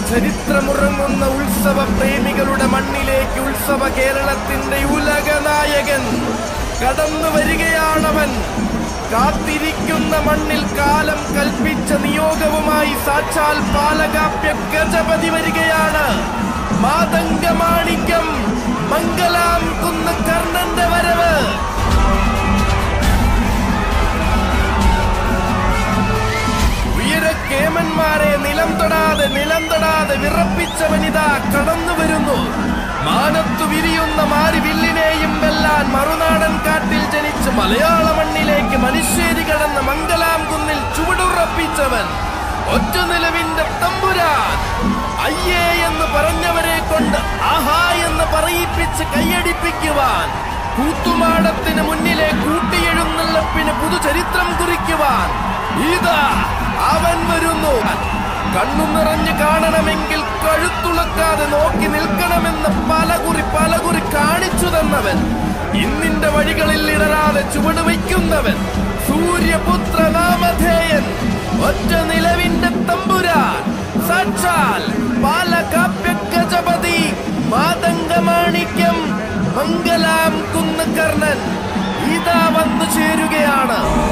ചരിത്രമുറങ്ങുന്ന ഉത്സവ പ്രേമികളുടെ മണ്ണിലേക്ക് ഉത്സവ കേരളത്തിന്റെ ഉലക നായകൻ കടന്നു വരികയാണവൻ കാത്തിരിക്കുന്ന മണ്ണിൽ കാലം കൽപ്പിച്ച നിയോഗവുമായി സാക്ഷാൽ പാലകാപ്യ ഗജപതി വരികയാണ് മാതംഗമാണിക്യം മംഗലാം കുന്ന് കർണന്റെ വരവ് ഉയരക്കേമന്മാരെ നിലം തൊടാതെ നിലം തൊടാതെ വിറപ്പിച്ചവനിതാ കടന്നു വരുന്നു മാനത്തു വിരിയുന്ന മാരി വില്ലിനെയും വെല്ലാൻ മറുനാടൻ കാട്ടിൽ ജനിച്ച് മലയാള മണ്ണിലേക്ക് മനുഷ്യരി കടന്ന മംഗലാം കുന്നിൽ ചുവടുറപ്പിച്ചവൻ ഒറ്റ നിലവിന്റെ തമ്പുരാൻ അയ്യേ എന്ന് പറഞ്ഞവരെ കൊണ്ട് ആഹാ എന്ന് പറയിപ്പിച്ച് കൈയടിപ്പിക്കുവാൻ കൂത്തുമാടത്തിന് മുന്നിലെ കൂട്ടിയെഴുന്നള്ളപ്പിന് പുതുചരിത്രം കുറിക്കുവാൻ ഇതാ അവൻ വരുന്നു കണ്ണു നിറഞ്ഞു കാണണമെങ്കിൽ കഴുത്തുളക്കാതെ നോക്കി നിൽക്കണമെന്ന് പലകുറി പലകുറി കാണിച്ചു തന്നവൻ ഇന്നിന്റെ വഴികളിൽ ഇടരാതെ ചുവട് വയ്ക്കുന്നവൻ സൂര്യപുത്ര നാമധേയൻ ഒറ്റ നിലവിന്റെ തമ്പുരാൻ സാക്ഷാൽ പാലകാപ്യ ഗജപതി മാതംഗമാണിക്യം മംഗലാം കുന്ന് കർണൻ ഇതാ വന്നു ചേരുകയാണ്